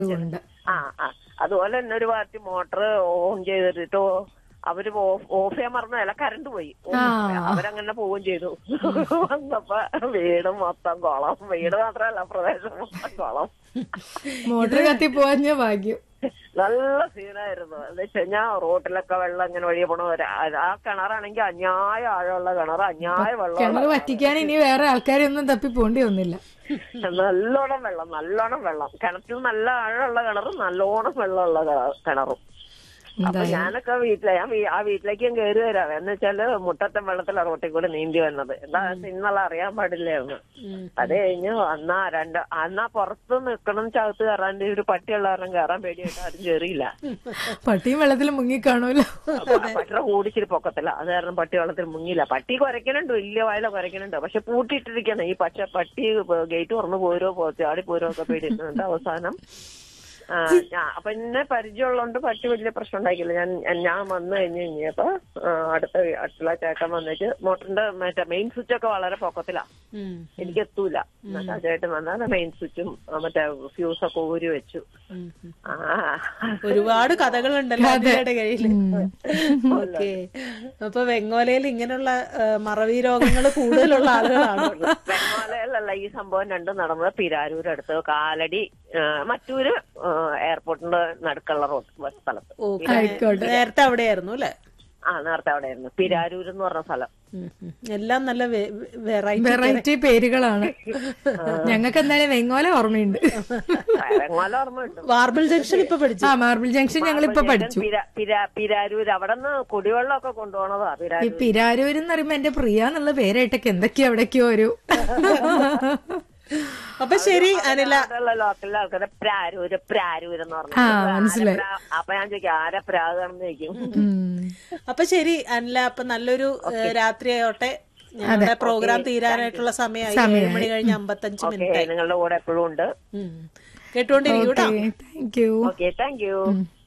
ഉണ്ട് ആ ആ അതുപോലെ തന്നെ ഒരു പാർട്ടി മോട്ടർ ഓൺ ചെയ്തിട്ടോ അവര് ഓഫ് ഓഫ് ചെയ്യാൻ മറന്നല്ല കറണ്ട് പോയി ആ. അവരങ്ങനെ പോവുകയും ചെയ്തു വന്നപ്പോ വീട് മൊത്തം കുളം വീട് മാത്രമല്ല പ്രദേശം മൊത്തം കുളം മോട്ടർ കത്തി പോവാഞ്ഞ ഭാഗ്യം നല്ല സീനായിരുന്നു എന്ന് വെച്ച് കഴിഞ്ഞാൽ റോട്ടിലൊക്കെ വെള്ളം ഇങ്ങനെ വഴിയെ പോണ ഒരു- ആ- ആ കിണറാണെങ്കിൽ അന്യായ ആഴമുള്ള കിണർ അന്യായ വെള്ളം കിണർ വറ്റിക്കാൻ ഇനി വേറെ ആൾക്കാരൊന്നും തപ്പി പോണ്ടി വന്നില്ല നല്ലോണം വെള്ളം നല്ലോണം വെള്ളം കിണറ്റിൽ നല്ല ആഴമുള്ള കിണറും നല്ലോണം വെള്ളമുള്ള കിണ- കിണറും അപ്പൊ ഞാനൊക്കെ വീട്ടിലെ ഞാൻ വീ- ആ വീട്ടിലേക്ക് ഞാൻ കയറി വരാം എന്ന് വെച്ചാല് മുട്ടത്തെ വെള്ളത്തിലെ റോട്ടിൽ കൂടെ നീന്തി വന്നത് എന്താ ഇന്നലെ അറിയാൻ പാടില്ലായിരുന്നു അത് കഴിഞ്ഞ് അന്നാ രണ്ട് അന്നാ പുറത്ത് നിക്കണം ചകത്ത് കയറാണ്ട് ഒരു പട്ടിയുള്ള കാരണം കയറാൻ പേടിയായിട്ട് ആരും കയറിയില്ല പട്ടിയും വെള്ളത്തിൽ മുങ്ങിക്കാണൂല്ലോ പട്ടിയുടെ കൂടിച്ചിരി പൊക്കത്തില്ല അത് കാരണം പട്ടി വെള്ളത്തിൽ മുങ്ങിയില്ല പട്ടി കുരയ്ക്കണുണ്ട് വലിയ വായില കുരയ്ക്കണുണ്ട് പക്ഷെ പൂട്ടിയിട്ടിരിക്കണം ഈ പച്ച പട്ടി ഗേറ്റ് തുറന്നു പോരോ പോ- ചാടി പോരോ ഒക്കെ പേടിയിട്ടുണ്ട് അവസാനം ആ, ഞാ- അപ്പൊ എന്നെ പരിചയമുള്ളതുകൊണ്ട് പട്ടി വലിയ പ്രശ്നം ഉണ്ടാക്കിയില്ല ഞാൻ ഞാൻ വന്നു കഴിഞ്ഞ് കഴിഞ്ഞപ്പോ ആ, അടുത്ത വീ- അടുത്തുള്ള ചേട്ടൻ വന്നിട്ട് മോട്ടറിന്റെ മറ്റേ മെയിൻ സ്വിച്ച് ഒക്കെ വളരെ പൊക്കത്തിലാ ഉം. എനിക്ക് എത്തൂല എന്നിട്ട് ആ ചേട്ടൻ വന്നാൽ മെയിൻ സ്വിച്ചും ആ, മറ്റേ ഫ്യൂസ് ഒക്കെ ഊരി വെച്ചു ഉം. ഉം. ആ ഒരുപാട് കഥകളുണ്ടല്ലോ അതിന്റെ കയ്യിൽ ഓക്കെ അപ്പൊ വെങ്ങോലയിൽ ഇങ്ങനെയുള്ള ആ, മറവി രോഗങ്ങൾ കൂടുതലുള്ള ആളുകളാണ് വെങ്ങോലയിലല്ല ഈ സംഭവം രണ്ടും നടന്നത് പിരാരൂർ അടുത്ത് കാലടി ആ, മറ്റൂര് ആ, എയർപോർട്ടിന്റെ നടുക്കുള്ള റോഡ് സ്ഥലത്ത് ഓ നേരത്തെ അവിടെയായിരുന്നു അല്ലെ ആ നേരത്തെ അവിടെ ആയിരുന്നു പിരാരൂർ എന്ന് പറഞ്ഞ സ്ഥലം എല്ലാം നല്ല വെറൈറ്റി വെറൈറ്റി പേരുകളാണ് ഞങ്ങൾക്ക് എന്തായാലും വെങ്ങോല ഓർമ്മയുണ്ട് വെങ്ങോല ഓർമ്മയുണ്ട് വാർബിൾ ജംഗ്ഷൻ ഇപ്പൊ പഠിച്ചു ആ മാർബിൾ ജംഗ്ഷൻ ഞങ്ങൾ ഇപ്പൊ പഠിച്ചു പിര- പിര- പിരാരൂര് അവിടെ നിന്ന് കുടിവെള്ളമൊക്കെ കൊണ്ടുപോണതാ ഈ പിരാരൂർ പിരാരൂര് എന്ന് പറയുമ്പോ എന്റെ പ്രിയ എന്നുള്ള പേരായിട്ടൊക്കെ എന്തൊക്കെയോ എവിടേക്കോ ഒരു അപ്പൊ ശരി അനില അവിടെയുള്ള ലോക്കലിലെ ആൾക്കാരെ പ്രാരൂര് പ്രാരൂര് എന്ന് പറഞ്ഞു ആ, മനസ്സിലായി. അപ്പൊ ഞാൻ ചോദിക്കും ആരെ പ്രാകാണെന്ന് ചോദിക്കും ഉം. അപ്പൊ ശരി അനില അപ്പൊ നല്ലൊരു ഏഹ്, രാത്രിയായോട്ടെ ഞങ്ങളുടെ പ്രോഗ്രാം തീരാനായിട്ടുള്ള സമയമായി ഏഴ് മണി കഴിഞ്ഞ് അമ്പത്തഞ്ച് ഓക്കെ മിനിറ്റ് നിങ്ങളുടെ കൂടെ എപ്പോഴും ഉണ്ട് കേട്ടുകൊണ്ടിരിക്കൂട്ടോ okay thank you okay thank U